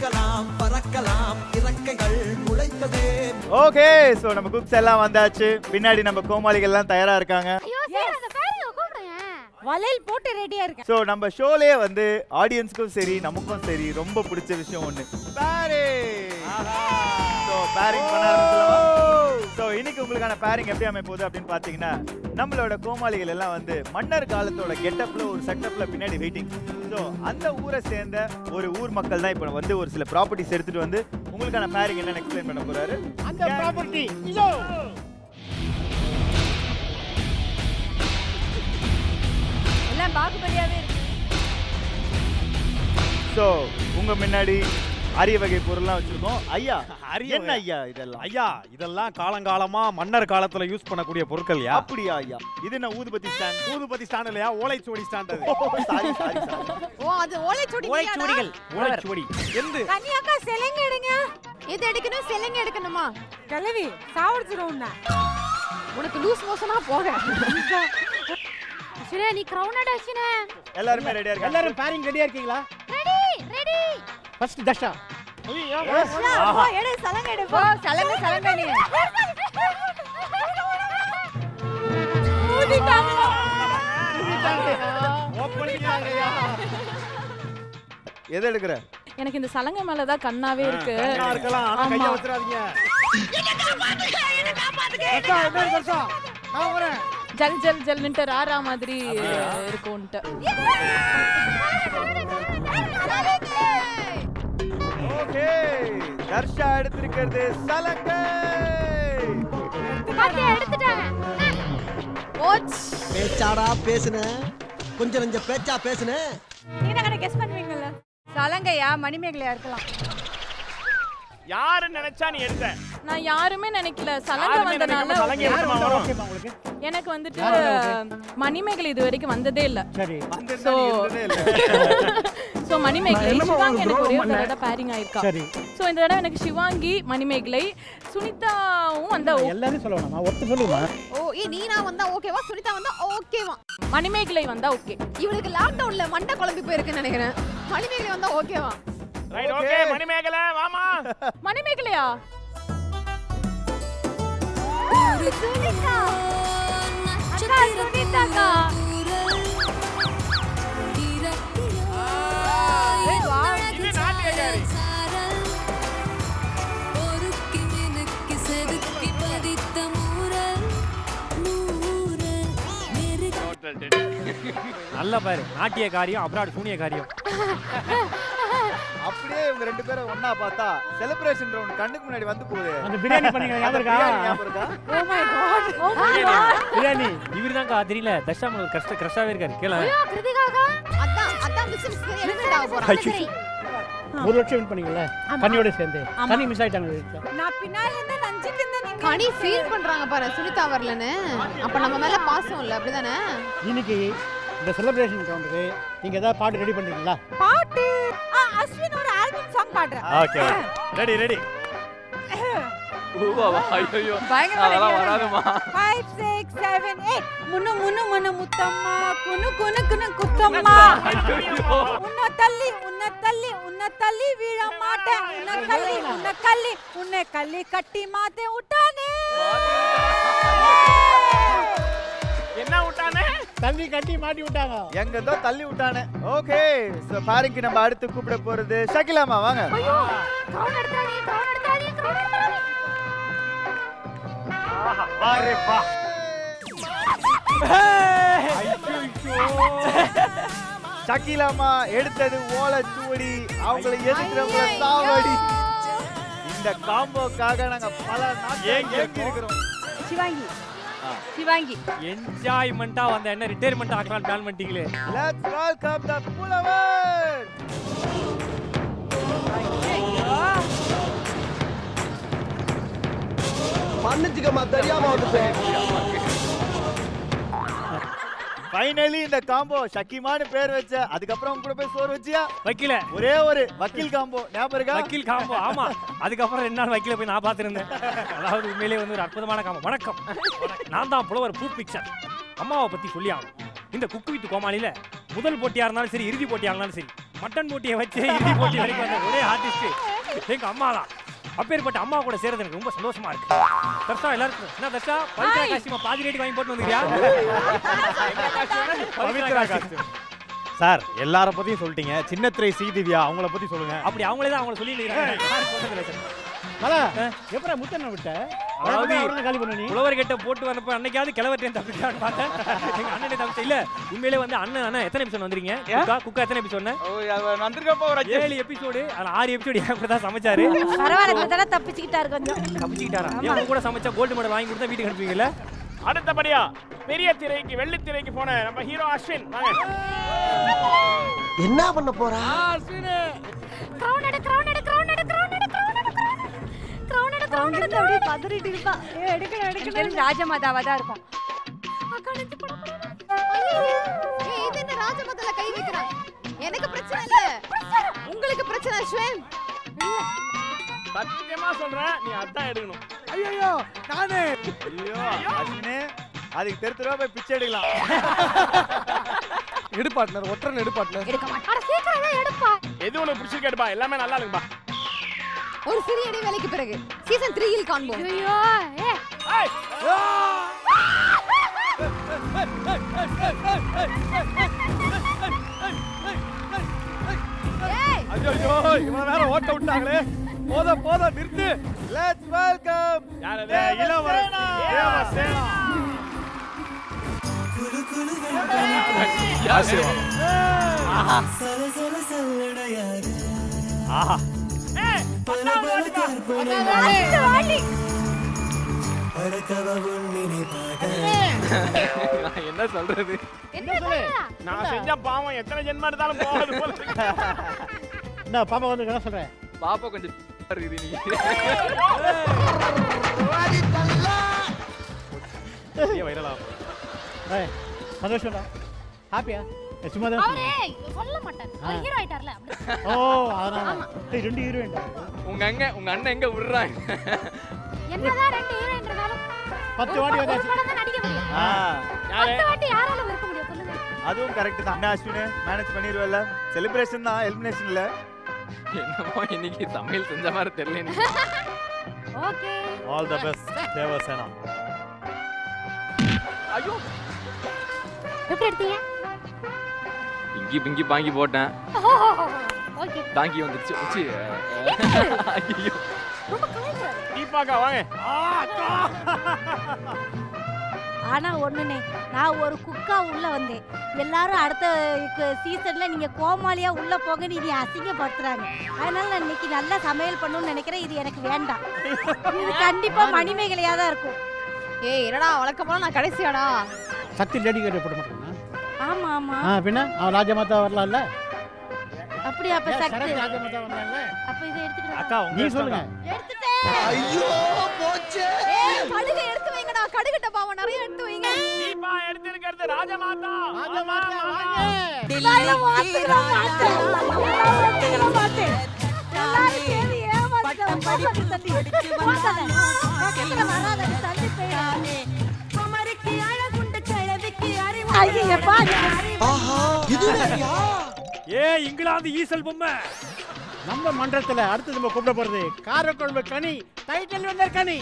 போகலாம் பறக்கலாம் இறக்கைகள் முளைத்ததே ஓகே சோ நம்ம குக்ஸ் எல்லாம் வந்தாச்சு பின்னாடி நம்ம கோமாளிகள் எல்லாம் தயாரா இருக்காங்க ஐயோ சரி அந்த பேருங்க கூப்பிடுங்க வளையல் போட்டு ரெடியா இருக்கேன் சோ நம்ம ஷோலயே வந்து ஆடியன்ஸ்க்கும் சரி நமக்கும் சரி ரொம்ப பிடிச்ச விஷயம் ஒண்ணு பேரிங் சோ பேரிங் பண்ண ஆரம்பிச்சலாமா சோ இன்னைக்கு உங்களுக்கான பேரிங் எப்படி அமைய போகுது அப்படின்னு பாத்தீங்கன்னா நம்மளோட கோமாளிகள் எல்லாம் வந்து மன்னர் காலத்தோட கெட்டப்ல ஒரு செட்டப்ல பின்னாடி வெயிட்டிங் சோ அந்த ஊரை சேர்ந்த ஒரு ஊர் மக்கள் தான் இப்போ வந்து ஒரு சில ப்ராப்பர்ட்டிஸ் எடுத்துட்டு வந்து உங்களுக்கான பேரிங் என்னன்னு எக்ஸ்பிளைன் பண்ண போறாரு அந்த ப்ராப்பர்ட்டி இதோ எல்லாம் பாகுபலியாவே இருக்கு சோ உங்க முன்னாடி அரிய வகை பொருள்லாம் வச்சிருக்கோம் ஐயா அரிய என்ன வகை. ஐயா இதெல்லாம் ஐயா இதெல்லாம் காலங்காலமா மன்னர் காலத்துல யூஸ் பண்ணக்கூடிய பொருட்கள் யா அப்படியா ஐயா இது என்ன ஊதுபத்தி ஸ்டாண்ட் ஊதுபத்தி ஸ்டாண்ட் இல்லையா ஓலைச்சுவடி ஸ்டாண்ட் அது சாரி சாரி சாரி ஓ அது ஓலைச்சுவடி ஓலைச்சுவடிகள் ஓலைச்சுவடி எந்த கன்னியாக்கா சிலைங்க எடுங்க எது எடுக்கணும் செல்லுங்க எடுக்கணுமா கிளவி சாவடிச்சிரும் உனக்கு லூஸ் மோசனா போக அஸ்வினே நீ கிரவுனட் அஸ்வினே எல்லாருமே ரெடியா இருக்காங்க எல்லாரும் பேரிங் ரெடியா இருக்கீங்களா ரெடி ரெடி ஃபர்ஸ்ட் தஷா எடு சலங்க எடு போ சலங்க சலங்க நீ எது எடுக்கிற எனக்கு இந்த சலங்கை மேலதான் கண்ணாவே இருக்கு கண்ணா இருக்கலாம் ஆனா கைய ஆமா. வச்சிராதீங்க தர்ஷா, என்ன இருக்கு தர்ஷா? நான் வரேன் ஜல் ஜல் ஜல்னுட்டு ராரா மாதிரி இருக்கும்ட்டு ஓகே தர்ஷா எடுத்திருக்கிறது சலங்கை பாத்தியா எடுத்துட்டாங்க ஓச் பேச்சாடா பேசுன கொஞ்சம் நஞ்ச பேச்சா பேசுன நீங்க தானே கெஸ் பண்ணுவீங்கல்ல சலங்கையா மணிமேகலையா இருக்கலாம் யாருன்னு நினைச்சா நீ எடுத்த நான் யாருமே நினைக்கல சலங்கை யாருமே வந்தனால நினைக்காம சலங்கை okay. எடுத்துமா வரும். ஓகேமா உங்களுக்கு எனக்கு வந்துட்டு யாரு okay? மணிமேகலை இது வரைக்கும் வந்ததே இல்ல சரி So- இருந்ததே இல்ல சோ மணிமேகலை என்னமோ சிவாங்கி எனக்கு ஒரே ஒரு துரோகம் தடவை பேரிங் ஆயிருக்கா சரி சோ இந்த தடவை எனக்கு சிவாங்கி மணிமேகலை சுனிதாவும் வந்தா okay. எல்லாரும் சொல்லணும் நான் ஒருத்தர் சொல்லுமா ஓ ஏ நீனா வந்தா ஓகேவா சுனிதா வந்தா ஓகேவா மணிமேகலை வந்தா ஓகே இவளுக்கு லாக்டவுன்ல மண்டை குழம்பி போயிருக்குன்னு நினைக்கிறேன் மணிமேகலை வந்தா ஓகேவா ரைட் ஓகே மணிமேகலை வாமா மணிமேகலையா சுனிதா அக்கா சுனிதாக்கா இது நாட்டியக்காரி நல்ல பாரு நாட்டிய காரியம் அப்ராட் சூனிய காரியம் அப்படியே இவங்க ரெண்டு பேரும் ஒண்ணா பார்த்தா செலிப்ரேஷன் ரவுண்ட் கண்ணுக்கு முன்னாடி வந்து போகுது அந்த பிரியாணி பண்ணீங்க ஞாபகம் இருக்கா பிரியாணி ஞாபகம் இருக்கா oh my god oh my god biryani இவர் தான்க்கா தெரியல தர்ஷா முதல் கஷ்ட கிரஷாவே இருக்காரு கீழே ஐயோ கிருதிகாக்கா அதான் அதான் மிஸ் மிஸ் எலிமினேட் ஆக போறாங்க ஒரு வருஷம் வின் பண்ணீங்கல்ல கனியோட சேர்ந்து கனி மிஸ் ஆயிட்டாங்க நான் பின்னால இருந்து நஞ்சிட்டு இருந்தேன் நீங்க கனி ஃபீல் பண்றாங்க பாரு சுனிதா வரலன்னு அப்ப நம்ம மேல பாசம் இல்ல அப்படிதானே இன்னைக்கு இந்த செலிப்ரேஷன் கவுண்டருக்கு நீங்க ஏதாவது பாட்டு ரெடி பண்றீங்களா பாட்டு ஆ, அஸ்வின் ஒரு ஆல்பம் சாங் பாடுறேன் ஓகே ரெடி ரெடி பயங்கரமா ஃபைவ் சிக்ஸ் செவன் எயிட் முன்னு முன்னு முன்னு முத்தம்மா குனு குனு குனு குத்தம்மா உன்னை தள்ளி உன்னை தள்ளி உன்னை தள்ளி வீழ மாட்டேன் உன்னை கள்ளி உன்னை கள்ளி உன்னை கள்ளி கட்டி மாத்தே விட்டானே என்ன விட்டானே தம்பி கட்டி மாட்டி விட்டாங்க எங்க இருந்தோ தள்ளி விட்டானே ஓகே சோ பாருங்க நம்ம அடுத்து கூப்பிட போறது ஷகிலாமா வாங்க கவுன் எடுத்தாதீங்க கவுன் எடுத்தாதீங்க கவுன் எடுத்தாதீங்க ஷகிலாமா எடுத்தது ஓலைச்சுவடி அவங்களை எதிர்க்கிறவங்கள சாவடி இந்த காம்போக்காக நாங்க பல நாட்கள் ஏங்கி ஏங்கி இருக்கிறோம் சிவாங்கி சிவாங்கி என்ஜாய்மெண்டா வந்த என்ன ரிட்டையர்மெண்ட் ஆக்கலாம் பிளான் பண்ணிட்டீங்களே லெட்ஸ் வெல்கம் த புலவர் மன்னிச்சுக்கம்மா தெரியாம வந்துட்டேன் ஃபைனலி இந்த காம்போ ஷக்கிமான்னு பேர் வச்ச அதுக்கப்புறம் உங்க கூட போய் சோறு வச்சியா வைக்கல ஒரே ஒரு வக்கீல் காம்போ ஞாபகம் இருக்கா வக்கீல் காம்போ ஆமா அதுக்கப்புறம் ரெண்டு நாள் வக்கீல போய் நான் பார்த்திருந்தேன் அதாவது உண்மையிலேயே வந்து ஒரு அற்புதமான காம்போ வணக்கம் நான் தான் புலவர் பூ பிக்சர் அம்மாவை பத்தி சொல்லி ஆகணும் இந்த குக்கு வித்து கோமாளியில முதல் போட்டியா இருந்தாலும் சரி இறுதி போட்டியா இருந்தாலும் சரி மட்டன் போட்டியை வச்சு இறுதி போட்டி வரைக்கும் வந்த ஒரே ஆர்டிஸ்ட் எங்க அம்மா தான் அப்பேற்பட்ட அம்மா கூட சேர்றது எனக்கு ரொம்ப சந்தோஷமா இருக்கு தர்ஷா எல்லாருக்கும் என்ன தர்ஷா பவித்ரா காஸ்டியூம் பாதி ரேட்டு வாங்கி போட்டு வந்துக்கிறியா பவித்ரா காஸ்டியூம் சார் எல்லார பத்தியும் சொல்லிட்டீங்க சின்ன திரை ஸ்ரீதிவ்யா அவங்கள பத்தி சொல்லுங்க அப்படி அவங்களே தான் அவங்கள சொல்லி மலா எப்படா முத்தண்ண விட்ட அதாவது அவரை காலி பண்ண நீ புலவர் கிட்ட போட்டு வரப்ப அன்னைக்காவது கிளவர்ட்டேன் தப்பிச்சான்னு பார்த்தேன் எங்க அண்ணனே தப்பிச்ச இல்ல உண்மையிலே வந்து அண்ணன் அண்ணன் எத்தனை எபிசோட் வந்திருக்கீங்க குக்கா குக்கா எத்தனை எபிசோட் வந்திருக்கப்போ ஒரு ஏழு எபிசோடு அதுல ஆறு எபிசோடு என் கூட தான் சமைச்சாரு பரவாயில்ல இந்த தடவை தப்பிச்சுக்கிட்டாரு கொஞ்சம் தப்பிச்சுக்கிட்டாரா என் கூட சமைச்சா கோல்டு மெடல் வாங்கி கொடுத்தா வீட்டுக்கு அனுப்புவீங்கல்ல அடுத்தபடியா பெரிய திரைக்கு வெள்ளி திரைக்கு போன நம்ம ஹீரோ அஸ்வின் வாங்க என்ன பண்ண போறா கிரவுண்ட் எடு கிரவுண்ட் எடு கிரவுண்ட் எடு கிரவுண்ட் எடு கிரவுண்ட் எடு கிரவுண்ட் எடு கிரவுண்ட் எடு அப்படியே பதறிட்டு இருப்பா ஏ எடுக்கணும் எடுக்கணும் ராஜமாதாவா தான் இருக்கும் அக்கா நெஞ்சு பட ஏய், இது என்ன ராஜமதல கை வைக்கிறான் எனக்கு பிரச்சனை இல்ல உங்களுக்கு பிரச்சனை அஸ்வின் சத்தியமா சொல்றேன் நீ அதான் எடுக்கணும் ஐயோ நானு ஐயோ அஸ்வினே அதுக்கு தெரு தெருவா போய் பிச்சை எடுக்கலாம் எடு பார்ட்னர் ஒற்றன் எடு பார்ட்னர் எடுக்க மாட்டா சீக்கிரம் எடுப்பா எது உனக்கு பிடிச்சிருக்கேடுப்பா எல்லாமே நல்லா இருக்குப்பா ஒரு சிறிய இடைவேளைக்கு பிறகு சீசன் த்ரீயில் காண்போம் ஐயோ ஏ ஏய், ஏய் ஐயோ இவன் வேற ஓட்ட விட்டாங்களே போத போத நிறுத்து லெட்ஸ் வெல்கம் யார் அது? இளவரசி தேவசேனா ஆஹா ஏய், பத்தாவது வாட்டிப்பா. அடுத்த வாட்டி என்ன சொல்றது நான் செஞ்ச பாவம் எத்தனை ஜென்மம் எடுத்தாலும் போகாது போல இருக்கு. என்ன பாப்பா வந்து என்ன சொல்றேன் பாப்பா கொஞ்சம் இருக்குது நீங்க வைரலாம் ஏய், சந்தோஷம்டா ஹாப்பியா சும்மா தான் அவரே சொல்ல மாட்டார் அவர் ஹீரோ ஆயிட்டார்ல ஓ அதனால ஏய், ரெண்டு ஹீரோயின் உங்க அங்க உங்க அண்ணன் எங்க விடுறாங்க என்னதான் ரெண்டு ஹீரோயின்றதாலும் பத்து வாட்டி ஒரு வந்தாச்சு படம் தான் நடிக்க முடியும் ஆ யாரு? பத்து வாட்டி யாரால இருக்க முடியும் சொல்லுங்க அதுவும் கரெக்ட் தான் என்ன அஸ்வினே மேனேஜ் பண்ணிடுவல்ல செலிப்ரேஷன் தான் எலிமினேஷன் இல்ல என்னமோ இன்னைக்கு சமையல் செஞ்ச மாதிரி தெரியல எனக்கு. Okay all the best Devasena ஐயோ எப்படி எடுத்தீங்க இங்கி பிங்கி பாங்கி போட்டேன் ஓகே தாங்கி வந்துருச்சு உச்சி ஐயோ ரொம்ப கலைக்கிறாரு தீபாக்கா வாங்க ஆனா ஒண்ணுனே நான் ஒரு குக்கா உள்ள வந்தேன் எல்லாரும் அடுத்த சீசன்ல நீங்க கோமாளியா உள்ள போங்க நீ அசிங்கப்படுத்துறாங்க அதனால நான் இன்னைக்கு நல்லா சமையல் பண்ணணும்னு நினைக்கிறேன் இது எனக்கு வேண்டாம் இது கண்டிப்பா மணிமேகலையா தான் இருக்கும் ஏய் என்னடா வழக்கமா நான் கடைசியாடா சக்தி லேடி கேட்டு போட மாட்டானா ஆமா ஆமா ஆ பின்ன அவன் ராஜமாதா வரலாம்ல அப்படி அப்ப ஏன் சக்தி சரத் ராஜமாதா வரலாம்ல அப்ப இதை எடுத்துக்கிட்டு அக்கா நீ உங்க சொல்லுங்க எடுத்துட்டேன் ஐயோ போச்சே ஏய் கடுகு எடுத்து வைங்கடா கடுகிட்ட பாவம் நிறைய எடுத்து வைங்க தீபா எடுத்திருக்கிறது ராஜமாதா ராஜமாதா வாங்க எல்லாரும் மாத்திர மாட்டேன் எல்லாரும் மாட்டேன் எல்லாரும் சேர்ந்து ஏமாத்த படிப்பு தள்ளி போகாத. பக்கத்துல வராத தள்ளி போயிடாதே ஐயப்பா ஆஹா இது வேறயா? ஏ இங்கிலாந்து ஈசல் பொம்மை நம்ம மன்றத்துல அடுத்து நம்ம கூப்பிட போறது காரக்குழம்பு கனி டைட்டில் வந்தர் கனி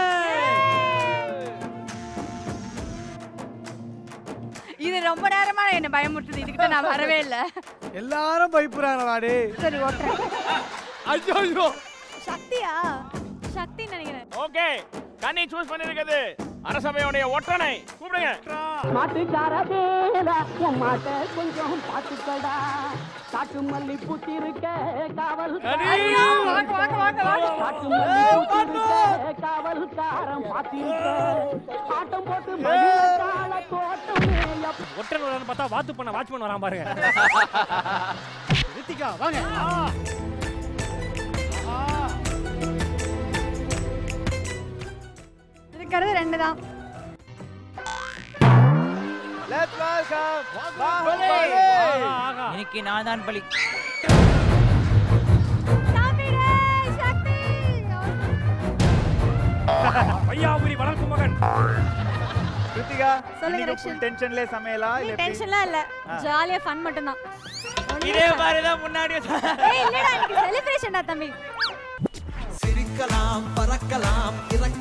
இது ரொம்ப நேரமா என்ன பயமுறுத்துது இதுக்கிட்ட நான் வரவே இல்ல எல்லாரும் பயப்படுறாங்களா டேய் சரி ஓட்டுறேன் ஐயோ ஐயோ சக்தியா சக்தி நினைக்கிறேன் ஓகே கண்ணி சூஸ் பண்ணிருக்கிறது அரசபையோடைய ஒற்றனை கூப்பிடுங்க மாட்டுக்கார வேலா உன் மாட்டை கொஞ்சம் பார்த்துக்கடா காட்டு மல்லி பூத்திருக்க காவல் வாங்க வாங்க வாங்க வாங்க காட்டு மல்லி பூத்திருக்க காவல்காரன் பார்த்திருக்க ஆட்டம் போட்டு மடியில கால தோட்டம் மேய ஒற்றன் வரான்னு பார்த்தா வாத்து பண்ண வாட்ச்மேன் வரான் பாருங்க ரித்திகா வாங்க இருக்கிறது ரெண்டு தான் லெட்ஸ் வெல்கம் ஆகா, ஆகா. இன்னைக்கு நான் தான் பலி பையாபுரி வளர்க்கும் மகன் கிருத்திகா சொல்லுங்க, இன்னைக்கு ரக்ஷன். full டென்ஷன்லயே சமையலா இல்ல எப்படி? டென்ஷன்லாம் இல்ல ஆ. ஜாலியா ஃபன் மட்டும் தான் இதே மாதிரிதான் முன்னாடி ஏய் இல்லடா இன்னைக்கு செலிப்ரேஷன்டா தம்பி சிரிக்கலாம் பறக்கலாம் இறங்க